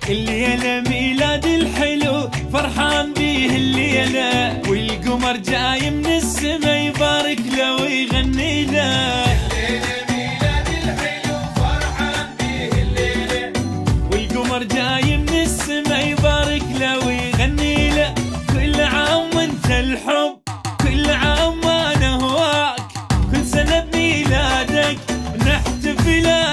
الليلة ميلاد الحلو فرحان بيه الليلة والقمر جاي من السما يبارك له ويغني له والقمر جاي من السما يبارك له ويغني له كل عام وانت الحب كل عام وانا هواك كل سنة بميلادك نحتفل